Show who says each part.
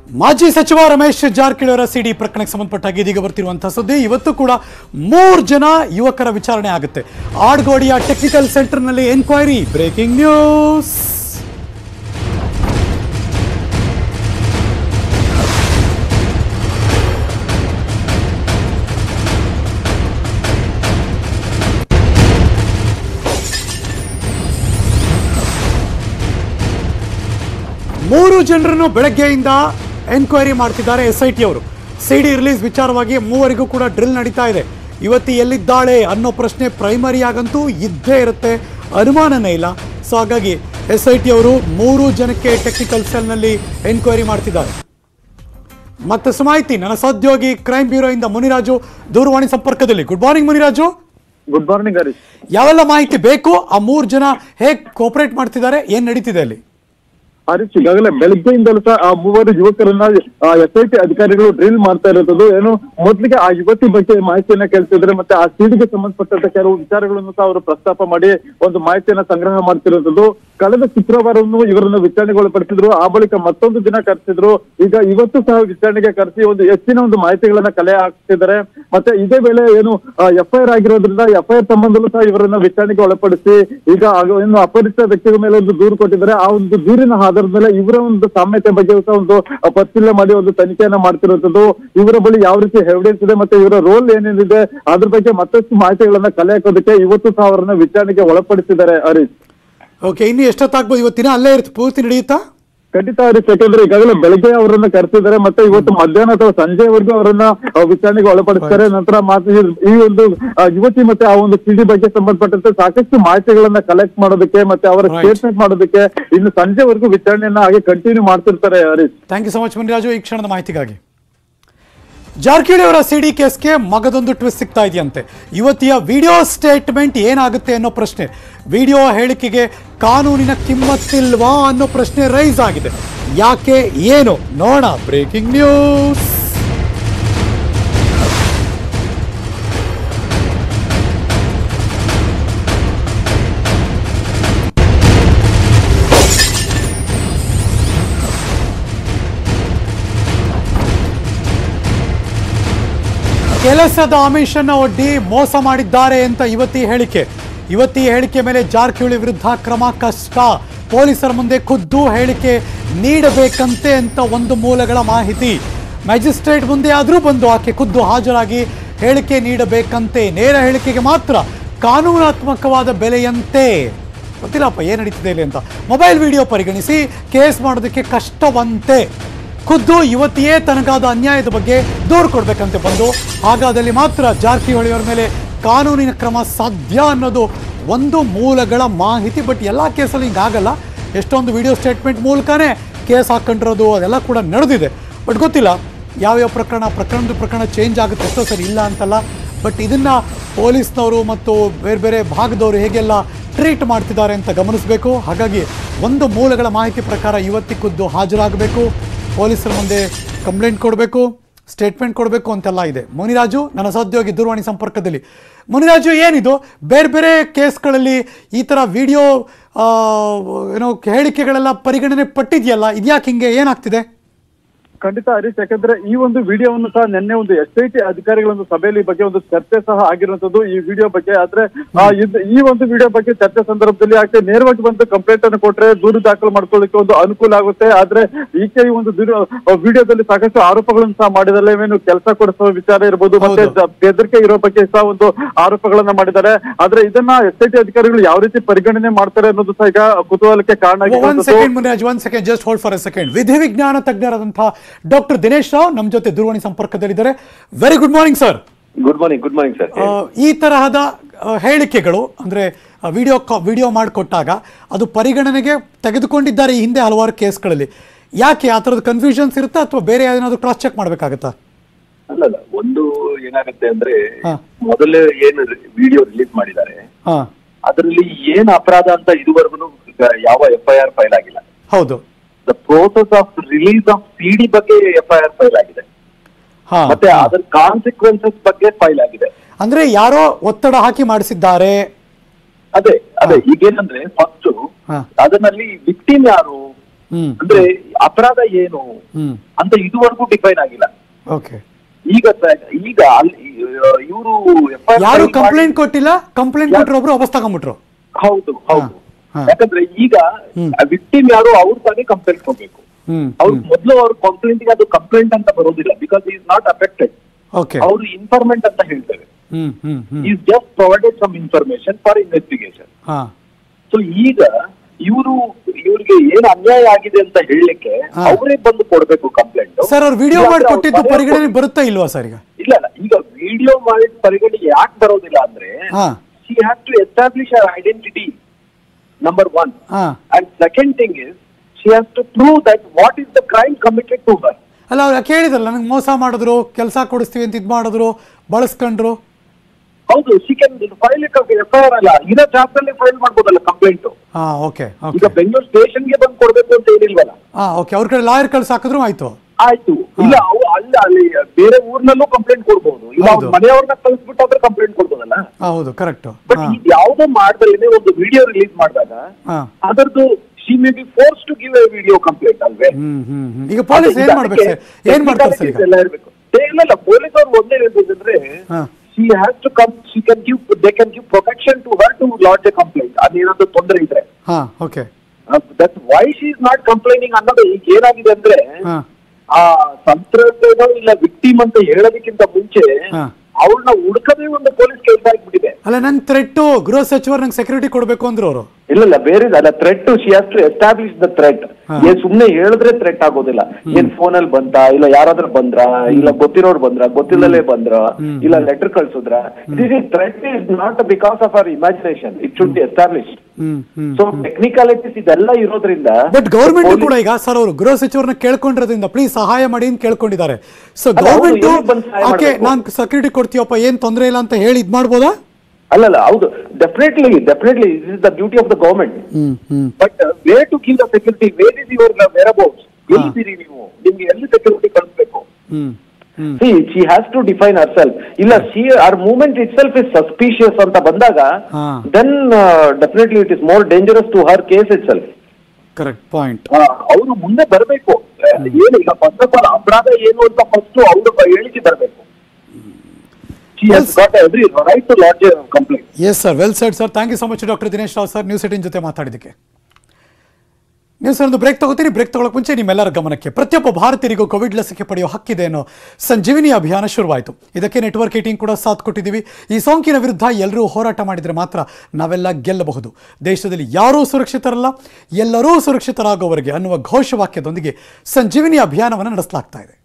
Speaker 1: ಮಾಜಿ ಸಚಿವ ರಮೇಶ್ ಜಾರಕಿಹೊಳಿ ಅವರ ಸಿಡಿ ಪ್ರಕರಣಕ್ಕೆ ಸಂಬಂಧಪಟ್ಟಾಗಿ ಇದೀಗ ಬರ್ತಿರುವಂತಹ ಸುದ್ದಿ ಇವತ್ತು ಕೂಡ ಮೂರು ಜನ ಯುವಕರ ವಿಚಾರಣೆ ಆಗುತ್ತೆ ಆಡ್ಗೋಡಿಯ ಟೆಕ್ನಿಕಲ್ ಸೆಂಟರ್ನಲ್ಲಿ ಎನ್ಕ್ವೈರಿ ಬ್ರೇಕಿಂಗ್ ನ್ಯೂಸ್ ಮೂರು ಜನರನ್ನು ಬೆಳಗ್ಗೆಯಿಂದ ಎನ್ಕ್ವೈರಿ ಮಾಡ್ತಿದ್ದಾರೆ ಎಸ್ ಐ ಟಿ ಅವರು ಸಿ ಡಿ ರಿಲೀಸ್ ವಿಚಾರವಾಗಿ ಮೂವರಿಗೂ ಕೂಡ ಡ್ರಿಲ್ ನಡೀತಾ ಇದೆ ಇವತ್ತು ಎಲ್ಲಿದ್ದಾಳೆ ಅನ್ನೋ ಪ್ರಶ್ನೆ ಪ್ರೈಮರಿ ಆಗಂತೂ ಇದ್ದೇ ಇರುತ್ತೆ ಅನುಮಾನನೇ ಇಲ್ಲ ಸೊ ಹಾಗಾಗಿ ಎಸ್ ಐ ಟಿ ಅವರು ಮೂರು ಜನಕ್ಕೆ ಟೆಕ್ನಿಕಲ್ ಸೆಲ್ನಲ್ಲಿ ಎನ್ಕ್ವೈರಿ ಮಾಡ್ತಿದ್ದಾರೆ ಮತ್ತೆ ಮಾಹಿತಿ ನನ್ನ ಸಹೋದ್ಯೋಗಿ ಕ್ರೈಮ್ ಬ್ಯೂರೋ ಇಂದ ಮುನಿರಾಜು ದೂರವಾಣಿ ಸಂಪರ್ಕದಲ್ಲಿ good morning Muniraju
Speaker 2: good morning Harish
Speaker 1: ಯಾವೆಲ್ಲ ಮಾಹಿತಿ ಬೇಕು ಆ ಮೂರು ಜನ ಹೇಗೆ ಕೋಪರೇಟ್ ಮಾಡ್ತಿದ್ದಾರೆ ಏನ್ ನಡೀತಿದೆ ಅಲ್ಲಿ
Speaker 2: ಹರೀಶ್ ಈಗಾಗಲೇ ಬೆಳಗ್ಗೆಯಿಂದಲೂ ಸಹ ಆ ಮೂವರು ಯುವಕರನ್ನ ಎಸ್ ಐ ಟಿ ಅಧಿಕಾರಿಗಳು ಡ್ರಿಲ್ ಮಾಡ್ತಾ ಇರೋದು ಏನು ಮೊದಲಿಗೆ ಆ ಯುವತಿ ಬಗ್ಗೆ ಮಾಹಿತಿಯನ್ನ ಕೇಳ್ತಿದ್ರೆ ಮತ್ತೆ ಆ ಸೀಡಿಗೆ ಸಂಬಂಧಪಟ್ಟಂತ ಕೆಲವು ವಿಚಾರಗಳನ್ನು ಸಹ ಅವರು ಪ್ರಸ್ತಾಪ ಮಾಡಿ ಒಂದು ಮಾಹಿತಿಯನ್ನ ಸಂಗ್ರಹ ಮಾಡ್ತಿರೋದು ಕಳೆದ ಶುಕ್ರವಾರವನ್ನು ಇವರನ್ನ ವಿಚಾರಣೆಗೆ ಒಳಪಡಿಸಿದ್ರು ಆ ಬಳಿಕ ಮತ್ತೊಂದು ದಿನ ಕರೆಸಿದ್ರು ಈಗ ಇವತ್ತು ಸಹ ವಿಚಾರಣೆಗೆ ಕರೆಸಿ ಒಂದು ಹೆಚ್ಚಿನ ಒಂದು ಮಾಹಿತಿಗಳನ್ನ ಕಲೆ ಹಾಕ್ತಿದ್ದಾರೆ ಮತ್ತೆ ಇದೇ ವೇಳೆ ಏನು ಎಫ್ಐಆರ್ ಆಗಿರೋದ್ರಿಂದ ಎಫ್ಐಆರ್ ಸಂಬಂಧದಲ್ಲೂ ಸಹ ಇವರನ್ನ ವಿಚಾರಣೆಗೆ ಒಳಪಡಿಸಿ ಈಗ ಆಗ- ಏನು ಅಪರಿಚಿತ ವ್ಯಕ್ತಿಗಳ ಮೇಲೆ ಒಂದು ದೂರು ಕೊಟ್ಟಿದ್ದಾರೆ ಆ ಒಂದು ದೂರಿನ ಆಧಾರದ ಮೇಲೆ ಇವರ ಒಂದು ಸಾಮ್ಯತೆ ಬಗ್ಗೆ ಸಹ ಒಂದು ಆ, ಪರಿಶೀಲನೆ ಮಾಡಿ ಒಂದು ತನಿಖೆಯನ್ನ ಮಾಡ್ತಿರುವಂತದ್ದು ಇವರ ಬಳಿ ಯಾವ ರೀತಿ ಎವಿಡೆನ್ಸ್ ಇದೆ ಮತ್ತೆ ಇವರ ರೋಲ್ ಏನೇನಿದೆ ಅದ್ರ ಬಗ್ಗೆ ಮತ್ತಷ್ಟು ಮಾಹಿತಿಗಳನ್ನ ಕಲೆ ಹಾಕೋದಕ್ಕೆ ಇವತ್ತು ಸಹ ಅವರನ್ನ ವಿಚಾರಣೆಗೆ ಒಳಪಡಿಸಿದ್ದಾರೆ ಹರೀಶ್
Speaker 1: ಓಕೆ ಇನ್ನು ಎಷ್ಟೊತ್ತಾಗ್ಬೋದು ಇವತ್ತಿನ ಅಲ್ಲೇ ಇರ್ತು ಪೂರ್ತಿ ನಡೆಯುತ್ತಾ
Speaker 2: ಖಂಡಿತ ಹರೀಶ್ ಯಾಕಂದ್ರೆ ಈಗಾಗಲೇ ಬೆಳಗ್ಗೆ ಅವರನ್ನ ಕರೆಸಿದ್ದಾರೆ ಮತ್ತೆ ಇವತ್ತು ಮಧ್ಯಾಹ್ನ ಅಥವಾ ಸಂಜೆವರೆಗೂ ಅವರನ್ನ ಆ, ವಿಚಾರಣೆಗೆ ಒಳಪಡಿಸ್ತಾರೆ ನಂತರ ಮಾತು ಈ- ಈ ಒಂದು ಆ, ಯುವತಿ ಮತ್ತೆ ಆ ಒಂದು ಸಿಡಿ ಬಗ್ಗೆ ಸಂಬಂಧಪಟ್ಟಂತೆ ಸಾಕಷ್ಟು ಮಾಹಿತಿಗಳನ್ನ ಕಲೆಕ್ಟ್ ಮಾಡೋದಕ್ಕೆ ಮತ್ತೆ ಅವರ
Speaker 1: Right.
Speaker 2: ಸ್ಟೇಟ್ಮೆಂಟ್ ಮಾಡೋದಕ್ಕೆ ಇನ್ನು ಸಂಜೆವರೆಗೂ ವಿಚಾರಣೆಯನ್ನ ಹಾಗೆ ಕಂಟಿನ್ಯೂ ಮಾಡ್ತಿರ್ತಾರೆ Harish
Speaker 1: thank you so much Muniraju ಈ ಕ್ಷಣದ ಮಾಹಿತಿಗಾಗಿ ಜಾರಕಿಹೊಳಿ ಅವರ ಸಿಡಿ ಕೇಸ್ಗೆ ಮಗದೊಂದು ಟ್ವಿಸ್ಟ್ ಸಿಗ್ತಾ ಇದೆಯಂತೆ ಯುವತಿಯ ವಿಡಿಯೋ ಸ್ಟೇಟ್ಮೆಂಟ್ ಏನಾಗುತ್ತೆ ಅನ್ನೋ ಪ್ರಶ್ನೆ ವಿಡಿಯೋ ಹೇಳಿಕೆಗೆ ಕಾನೂನಿನ ಕಿಮ್ಮತ್ತಿಲ್ವಾ ಅನ್ನೋ ಪ್ರಶ್ನೆ ರೈಸ್ ಆಗಿದೆ ಯಾಕೆ ಏನು ನೋಡ ಬ್ರೇಕಿಂಗ್ ನ್ಯೂಸ್ ಕೆಲಸದ ಆಮಿಷನ್ನ ಒಡ್ಡಿ ಮೋಸ ಮಾಡಿದ್ದಾರೆ ಅಂತ ಯುವತಿ ಹೇಳಿಕೆ ಯುವತಿ ಹೇಳಿಕೆ ಮೇಲೆ ಜಾರಕಿಹೊಳಿ ವಿರುದ್ಧ ಕ್ರಮ ಕಷ್ಟ ಪೊಲೀಸರ ಮುಂದೆ ಖುದ್ದು ಹೇಳಿಕೆ ನೀಡಬೇಕಂತೆ ಅಂತ ಒಂದು ಮೂಲಗಳ ಮಾಹಿತಿ ಮ್ಯಾಜಿಸ್ಟ್ರೇಟ್ ಮುಂದೆ ಆದರೂ ಬಂದು ಆಕೆ ಖುದ್ದು ಹಾಜರಾಗಿ ಹೇಳಿಕೆ ನೀಡಬೇಕಂತೆ ನೇರ ಹೇಳಿಕೆಗೆ ಮಾತ್ರ ಕಾನೂನಾತ್ಮಕವಾದ ಬೆಲೆಯಂತೆ ಗೊತ್ತಿಲ್ಲಪ್ಪ ಏನು ನಡೀತಿದೆ ಇಲ್ಲಿ ಅಂತ ಮೊಬೈಲ್ ವಿಡಿಯೋ ಪರಿಗಣಿಸಿ ಕೇಸ್ ಮಾಡೋದಕ್ಕೆ ಕಷ್ಟವಂತೆ ಖುದ್ದು ಯುವತಿಯೇ ತನಗಾದ ಅನ್ಯಾಯದ ಬಗ್ಗೆ ದೂರು ಕೊಡ್ಬೇಕಂತೆ ಬಂದು ಹಾಗಾದಲ್ಲಿ ಮಾತ್ರ ಜಾರಕಿಹೊಳಿ ಅವರ ಮೇಲೆ ಕಾನೂನಿನ ಕ್ರಮ ಸಾಧ್ಯ ಅನ್ನೋದು ಒಂದು ಮೂಲಗಳ ಮಾಹಿತಿ ಬಟ್ ಎಲ್ಲ ಕೇಸಲ್ಲಿ ಹಿಂಗಾಗಲ್ಲ ಎಷ್ಟೊಂದು ವಿಡಿಯೋ ಸ್ಟೇಟ್ಮೆಂಟ್ ಮೂಲಕನೇ ಕೇಸ್ ಹಾಕೊಂಡಿರೋದು ಅದೆಲ್ಲ ಕೂಡ ನಡೆದಿದೆ ಬಟ್ ಗೊತ್ತಿಲ್ಲ ಯಾವ್ಯಾವ ಪ್ರಕರಣ ಪ್ರಕರಣದ ಪ್ರಕರಣ ಚೇಂಜ್ ಆಗುತ್ತೆ ಎಷ್ಟೋ ಸರಿ ಇಲ್ಲ ಅಂತಲ್ಲ ಬಟ್ ಇದನ್ನು ಪೊಲೀಸ್ನವರು ಮತ್ತು ಬೇರೆ ಬೇರೆ ಭಾಗದವರು ಹೇಗೆಲ್ಲ ಟ್ರೀಟ್ ಮಾಡ್ತಿದ್ದಾರೆ ಅಂತ ಗಮನಿಸಬೇಕು ಹಾಗಾಗಿ ಒಂದು ಮೂಲಗಳ ಮಾಹಿತಿ ಪ್ರಕಾರ ಯುವತಿ ಖುದ್ದು ಹಾಜರಾಗಬೇಕು ಪೊಲೀಸರ ಮುಂದೆ ಕಂಪ್ಲೇಂಟ್ ಕೊಡಬೇಕು ಸ್ಟೇಟ್ಮೆಂಟ್ ಕೊಡಬೇಕು ಅಂತೆಲ್ಲ ಇದೆ ಮುನಿರಾಜು ನನ್ನ ಸಹೋದ್ಯೋಗಿ ದೂರವಾಣಿ ಸಂಪರ್ಕದಲ್ಲಿ ಮುನಿರಾಜು ಏನಿದು ಬೇರೆ ಬೇರೆ ಕೇಸ್ಗಳಲ್ಲಿ ಈ ಥರ ವಿಡಿಯೋ ಏನೋ ಹೇಳಿಕೆಗಳೆಲ್ಲ ಪರಿಗಣನೆ ಪಟ್ಟಿದೆಯಲ್ಲ ಇದ್ಯಾಕೆ ಹಿಂಗೆ ಏನಾಗ್ತಿದೆ
Speaker 2: ಖಂಡಿತ ಹರೀಶ್ ಯಾಕಂದ್ರೆ ಈ ಒಂದು ವಿಡಿಯೋವನ್ನು ಸಹ ನಿನ್ನೆ ಒಂದು ಎಸ್ ಐ ಟಿ ಅಧಿಕಾರಿಗಳ ಒಂದು ಸಭೆಯಲ್ಲಿ ಈ ಬಗ್ಗೆ ಒಂದು ಚರ್ಚೆ ಸಹ ಆಗಿರುವಂತದ್ದು ಈ ವಿಡಿಯೋ ಬಗ್ಗೆ ಆದ್ರೆ ಆ, ಇದ್- ಈ ಒಂದು ವಿಡಿಯೋ ಬಗ್ಗೆ ಚರ್ಚೆ ಸಂದರ್ಭದಲ್ಲಿ ಆಕೆ ನೇರವಾಗಿ ಬಂದು ಕಂಪ್ಲೇಂಟ್ ಅನ್ನು ಕೊಟ್ರೆ ದೂರು ದಾಖಲು ಮಾಡ್ಕೊಳ್ಳಿಕ್ಕೆ ಒಂದು ಅನುಕೂಲ ಆಗುತ್ತೆ ಆದ್ರೆ ಈಕೆ ಈ ಒಂದು ದೂರು ವಿಡಿಯೋದಲ್ಲಿ ಸಾಕಷ್ಟು ಆರೋಪಗಳನ್ನು ಸಹ ಮಾಡಿದಲ್ಲ ಇವೇನು ಕೆಲಸ ಕೊಡಿಸುವ ವಿಚಾರ ಇರ್ಬೋದು ಮತ್ತೆ
Speaker 1: ಹೌದು.
Speaker 2: ಜ- ಬೆದರಿಕೆ ಇರೋ ಬಗ್ಗೆ ಸಹ ಒಂದು ಆರೋಪಗಳನ್ನ ಮಾಡಿದ್ದಾರೆ ಆದ್ರೆ ಇದನ್ನ ಎಸ್ ಐ ಟಿ ಅಧಿಕಾರಿಗಳು ಯಾವ ರೀತಿ ಪರಿಗಣನೆ ಮಾಡ್ತಾರೆ ಅನ್ನೋದು ಸಹ ಈಗ ಕುತೂಹಲಕ್ಕೆ ಕಾರಣ
Speaker 1: ಒನ್
Speaker 2: ಆಗಿರುವಂತದ್ದು
Speaker 1: second Muniraj one second just hold for a second ವಿಧಿ ವಿಜ್ಞಾನ ತಜ್ಞರಾದಂತಹ ಡಾಕ್ಟರ್ ದಿನೇಶ್ ರಾವ್ ನಮ್ಮ ಜೊತೆ ದೂರವಾಣಿ ಸಂಪರ್ಕದಲ್ಲಿದ್ದಾರೆ very good morning sir
Speaker 3: good morning good morning sir
Speaker 1: ಈ ತರಹದ ಆ, ಹೇಳಿಕೆಗಳು ಅಂದ್ರೆ ವಿಡಿಯೋ ವಿಡಿಯೋ ಮಾಡಿಕೊಟ್ಟಾಗ ಅದು ಪರಿಗಣನೆಗೆ ತೆಗೆದುಕೊಂಡಿದ್ದಾರೆ ಈ ಹಿಂದೆ ಹಲವಾರು ಕೇಸ್ಗಳಲ್ಲಿ ಯಾಕೆ ಆ ಥರದ ಕನ್ಫ್ಯೂಷನ್ಸ್ ಇರುತ್ತಾ ಅಥವಾ ಬೇರೆ ಏನಾದರೂ ಕ್ರಾಸ್ ಚೆಕ್ ಮಾಡಬೇಕಾಗತ್ತಾ
Speaker 3: ಅಲ್ಲ ಅಲ್ಲ ಒಂದು ಏನಾಗುತ್ತೆ ಅಂದ್ರೆ
Speaker 1: ಹಾ.
Speaker 3: ಮೊದಲೇ ಏನು ವಿಡಿಯೋ ರಿಲೀಸ್ ಮಾಡಿದ್ದಾರೆ
Speaker 1: ಹಾಂ
Speaker 3: ಅದರಲ್ಲಿ ಏನ್ ಅಪರಾಧ ಅಂತ ಇದುವರೆಗೂ ಯಾವ ಎಫ್ ಐ ಆರ್ ಫೈಲ್ ಆಗಿಲ್ಲ
Speaker 1: ಹೌದು
Speaker 3: the process of release of CD ಬಗ್ಗೆ ಎಫ್ ಐ ಆರ್ ಫೈಲ್ ಆಗಿದೆ
Speaker 1: ಹಾಂ
Speaker 3: ಮತ್ತೆ ಅದರ ಕಾನ್ಸಿಕ್ವೆನ್ಸಸ್ ಬಗ್ಗೆ ಫೈಲ್ ಆಗಿದೆ
Speaker 1: ಅಂದ್ರೆ ಯಾರೋ ಒತ್ತಡ ಹಾಕಿ ಮಾಡಿಸಿದ್ದಾರೆ
Speaker 3: ಅದೇ ಅದೇ ಈಗೇನಂದ್ರೆ ಫಸ್ಟ್
Speaker 1: ಹಾ.
Speaker 3: ಅದರಲ್ಲಿ ವಿಕ್ಟಿಮ್ ಯಾರು
Speaker 1: ಹ್ಮ್
Speaker 3: ಅಂದ್ರೆ ಅಪರಾಧ ಏನು
Speaker 1: ಹ್ಮ್
Speaker 3: ಅಂತ ಇದುವರೆಗೂ ಡಿಫೈನ್ ಆಗಿಲ್ಲ
Speaker 1: ಓಕೆ
Speaker 3: ಈಗ ಸ- ಈಗ ಅಲ್ಲಿ ಇವರು
Speaker 1: ಯಾರು ಕಂಪ್ಲೇಂಟ್ ಕೊಟ್ಟಿಲ್ಲ ಕಂಪ್ಲೇಂಟ್ ಕೊಟ್ಟರು ಒಬ್ರು ವಾಪಸ್ ತಗೊಂಡ್ಬಿಟ್ರು
Speaker 3: ಹೌದು ಹೌದು
Speaker 1: ಹಾ.
Speaker 3: ಯಾಕಂದ್ರೆ ಈಗ
Speaker 1: ಹ್ಮ್.
Speaker 3: ವಿಕ್ಟಿಮ್ ಯಾರು ಅವ್ರು ತಾನೇ ಕಂಪ್ಲೇಂಟ್ ಕೊಡ್ಬೇಕು
Speaker 1: ಹ್ಮ್
Speaker 3: ಅವ್ರು ಮೊದಲು ಅವ್ರ ಕಂಪ್ಲೇಂಟ್ ಅದು ಕಂಪ್ಲೇಂಟ್ ಅಂತ ಬರೋದಿಲ್ಲ because is not affected
Speaker 1: okay
Speaker 3: ಅವರು ಇನ್ಫಾರ್ಮೆಂಟ್ ಅಂತ ಹೇಳ್ತಾರೆ
Speaker 1: hmm hmm hmm
Speaker 3: is just provided some information for investigation
Speaker 1: ಹಾ
Speaker 3: ಸೊ ಈಗ ಇವರು ಇವ್ರಿಗೆ ಏನ್ ಅನ್ಯಾಯ ಆಗಿದೆ ಅಂತ ಹೇಳಲಿಕ್ಕೆ
Speaker 1: ಹಾ.
Speaker 3: ಅವರೇ ಬಂದು ಕೊಡ್ಬೇಕು ಕಂಪ್ಲೇಂಟ್
Speaker 1: ಸರ್ ಅವ್ರು ವಿಡಿಯೋ ಮಾಡಿ ಕೊಟ್ಟಿದ್ದು ಪರಿಗಣನೆ ಬರುತ್ತಾ ಇಲ್ವಾ ಸರ್ ಈಗ
Speaker 3: ಇಲ್ಲ ಇಲ್ಲ ಈಗ ವಿಡಿಯೋ ಮಾಡಿ ಪರಿಗಣನೆ ಯಾಕೆ ಬರೋದಿಲ್ಲ ಅಂದ್ರೆ
Speaker 1: ಹಾ
Speaker 3: she has to establish our identity number one
Speaker 1: ಹಾ
Speaker 3: and second thing is she has to prove that what is the crime committed to her
Speaker 1: ಅಲ್ಲ ಅವ್ರು ಯಾಕೆ ಹೇಳಿದ್ರಲ್ಲ ನನಗೆ ಮೋಸ ಮಾಡಿದ್ರು ಕೆಲಸ ಕೊಡಿಸ್ತೀವಿ ಅಂತ ಇದು ಮಾಡಿದ್ರು ಬಳಸ್ಕೊಂಡ್ರು
Speaker 3: ಹೌದು she can file F I R ಅಲ್ಲ ಇರೋ ಜಾಗದಲ್ಲಿ ಫೈಲ್ ಮಾಡ್ಬೋದಲ್ಲ ಕಂಪ್ಲೇಂಟ್
Speaker 1: ಹಾ ಓಕೆ
Speaker 3: ಈಗ
Speaker 1: ಓಕೆ
Speaker 3: ಬೆಂಗಳೂರು ಸ್ಟೇಷನ್ಗೆ ಬಂದು ಕೊಡ್ಬೇಕು ಅಂತ ಏನಿಲ್ವಲ್ಲ
Speaker 1: ಹಾ ಓಕೆ ಅವ್ರ ಕಡೆ ಲಾಯರ್ ಕಳ್ಸಿ ಹಾಕಿದ್ರು ಆಯ್ತು
Speaker 3: ಆಯ್ತು ಇಲ್ಲ ಅವು ಅಲ್ಲಿ ಅಲ್ಲಿ ಬೇರೆ ಊರ್ನಲ್ಲೂ ಕಂಪ್ಲೇಂಟ್ ಕೊಡ್ಬೋದು ಇಲ್ಲ ಅವ್ರ
Speaker 1: ಹೌದು.
Speaker 3: ಮನೆಯವ್ರನ್ನ ಕಳಿಸ್ಬಿಟ್ಟಾದ್ರೆ ಕಂಪ್ಲೇಂಟ್ ಕೊಡ್ಬೋದಲ್ಲ
Speaker 1: ಹಾ, ಹೌದು ಕರೆಕ್ಟ್
Speaker 3: ಬಟ್
Speaker 1: ಹಾ
Speaker 3: ಇದು ಯಾವುದೋ ಮಾಡ್ದಲೇನೆ ಒಂದು ವಿಡಿಯೋ ರಿಲೀಸ್ ಮಾಡಿದಾಗ
Speaker 1: ಹಾ
Speaker 3: ಅದರದ್ದು she may be forced to give a video complaint ಅಲ್ವೇ
Speaker 1: ಹ್ಮ್ ಹ್ಮ್ ಹ್ಮ್. ಈಗ ಪೊಲೀಸ್ ಏನ್ ಮಾಡ್ಬೇಕು ಸರ್ ಏನ್ ಮಾಡ್ತಾರೆ ಸರ್ ಈಗ
Speaker 3: ಎಲ್ಲ ಇರ್ಬೇಕು ಏ, ಇಲ್ಲ ಇಲ್ಲ ಪೊಲೀಸ್ ಅವ್ರು ಒಂದೇ ಹೇಳ್ಬೇಕಂದ್ರೆ
Speaker 1: ಹಾ.
Speaker 3: She has to come she can give they can give protection to her to lodge a complaint ಅದೇನಾದ್ರು ತೊಂದರೆ ಇದ್ರೆ
Speaker 1: ಹಾ okay
Speaker 3: that why she is not complaining ಅನ್ನೋದು ಈಗ ಏನಾಗಿದೆ ಅಂದ್ರೆ
Speaker 1: ಹಾ
Speaker 3: ಆ ಸಂತ್ರಸ್ತೇನೋ ಇಲ್ಲ ವಿಕ್ಟಿಮ್ ಅಂತ ಹೇಳೋದಕ್ಕಿಂತ ಮುಂಚೆ
Speaker 1: ಹಾ.
Speaker 3: ಅವಳನ್ನ ಹುಡುಕದೇ ಒಂದು ಪೊಲೀಸ್ ಕೆಲಸ ಆಗ್ಬಿಟ್ಟಿದೆ
Speaker 1: ಅಲ್ಲ ನಂಗೆ ಥ್ರೆಟ್ಟು ಗೃಹ ಸಚಿವರು ನಂಗೆ ಸೆಕ್ಯೂರಿಟಿ ಕೊಡಬೇಕು ಅಂದ್ರು ಅವರು
Speaker 4: ಇಲ್ಲ ಇಲ್ಲ ಬೇರೆ ಅಲ್ಲ threat she has to establish the threat
Speaker 1: ಹಾ.
Speaker 4: ಏನ್ ಸುಮ್ನೆ ಹೇಳಿದ್ರೆ ಥ್ರೆಟ್ ಆಗೋದಿಲ್ಲ ಏನ್ ಫೋನ್ ಅಲ್ಲಿ ಬಂತ ಇಲ್ಲ ಯಾರಾದ್ರೂ ಬಂದ್ರ ಇಲ್ಲ ಗೊತ್ತಿರೋರು ಬಂದ್ರ ಗೊತ್ತಿಲ್ಲದೆ ಬಂದ್ರ ಇಲ್ಲ ಲೆಟರ್ ಕಳ್ಸುದ್ರ this is threat is not because of our imagination it should be establish
Speaker 1: hmm hmm
Speaker 4: so technicalities ಇದೆಲ್ಲ ಇರೋದ್ರಿಂದ
Speaker 1: ಬಟ್ ಗೌರ್ಮೆಂಟ್
Speaker 4: police-
Speaker 1: ಕೂಡ ಈಗ ಸರ್ ಅವರು ಗೃಹ ಸಚಿವರನ್ನ ಕೇಳ್ಕೊಂಡಿರೋದ್ರಿಂದ ಪ್ಲೀಸ್ ಸಹಾಯ ಮಾಡಿ ಅಂತ ಕೇಳ್ಕೊಂಡಿದ್ದಾರೆ ಸೊ
Speaker 4: ಅಲ್ಲ, ಅವ್ರು
Speaker 1: ಗೌರ್ಮೆಂಟ್
Speaker 4: ಎಲ್ಲಿಗ್ ಬಂದು ಸಹಾಯ
Speaker 1: ಓಕೆ
Speaker 4: ಮಾಡ್ಬೇಕು?
Speaker 1: ನಾನು ಸೆಕ್ಯೂರಿಟಿ ಕೊಡ್ತೀವಪ್ಪ ಏನ್ ತೊಂದರೆ ಇಲ್ಲ ಅಂತ ಹೇಳಿ ಇದ್ ಮಾಡ್ಬೋದಾ
Speaker 4: ಅಲ್ಲಲ್ಲ ಹೌದು definitely definitely is is the duty of the government
Speaker 1: hmm hmm
Speaker 3: but way to give the security where is your whereabouts ಎಲ್ಲಿದ್ದೀರಿ ನೀವು ನಿಮ್ಗೆ ಎಲ್ಲಿ ಸೆಕ್ಯೂರಿಟಿ ಕಳಿಸ್ಬೇಕು
Speaker 1: hmm hmm
Speaker 4: see she has to define herself ಇಲ್ಲ she are movement itself is suspicious ಅಂತ ಬಂದಾಗ
Speaker 1: ಹಾ.
Speaker 4: Then definitely it is more dangerous to her case itself
Speaker 1: correct point
Speaker 3: ಅವರು ಮುಂದೆ ಬರಬೇಕು ಏನು ಈಗ ಫಸ್ಟ್ ಆಫ್ ಆಲ್ ಅಪರಾಧ ಏನು ಅಂತ ಫಸ್ಟ್ ಅವರು ಹೇಳಿಕೆ ಬರಬೇಕು every right to lodge complaint
Speaker 1: yes sir well said sir thank you so much doctor Dinesh Rao sir news eighteen ಜೊತೆ ಮಾತಾಡಿದ್ದಕ್ಕೆ ನ್ಯೂಸ್ ಒಂದು ಬ್ರೇಕ್ ತಗೋತೀನಿ ಬ್ರೇಕ್ ತಗೊಳ್ಳೋಕೆ ಮುಂಚೆ ನಿಮ್ಮೆಲ್ಲರ ಗಮನಕ್ಕೆ ಪ್ರತಿಯೊಬ್ಬ ಭಾರತೀಯರಿಗೂ ಕೋವಿಡ್ ಲಸಿಕೆ ಪಡೆಯುವ ಹಕ್ಕಿದೆ ಅನ್ನೋ ಸಂಜೀವಿನಿ ಅಭಿಯಾನ ಶುರುವಾಯಿತು ಇದಕ್ಕೆ ನೆಟ್ವರ್ಕ್ ಏಟಿಂಗ್ ಕೂಡ ಸಾಥ್ ಕೊಟ್ಟಿದ್ದೀವಿ ಈ ಸೋಂಕಿನ ವಿರುದ್ಧ ಎಲ್ಲರೂ ಹೋರಾಟ ಮಾಡಿದರೆ ಮಾತ್ರ ನಾವೆಲ್ಲ ಗೆಲ್ಲಬಹುದು ದೇಶದಲ್ಲಿ ಯಾರೂ ಸುರಕ್ಷಿತರಲ್ಲ ಎಲ್ಲರೂ ಸುರಕ್ಷಿತರಾಗುವವರೆಗೆ ಅನ್ನುವ ಘೋಷವಾಕ್ಯದೊಂದಿಗೆ ಸಂಜೀವಿನಿ ಅಭಿಯಾನವನ್ನು ನಡೆಸಲಾಗ್ತಾ ಇದೆ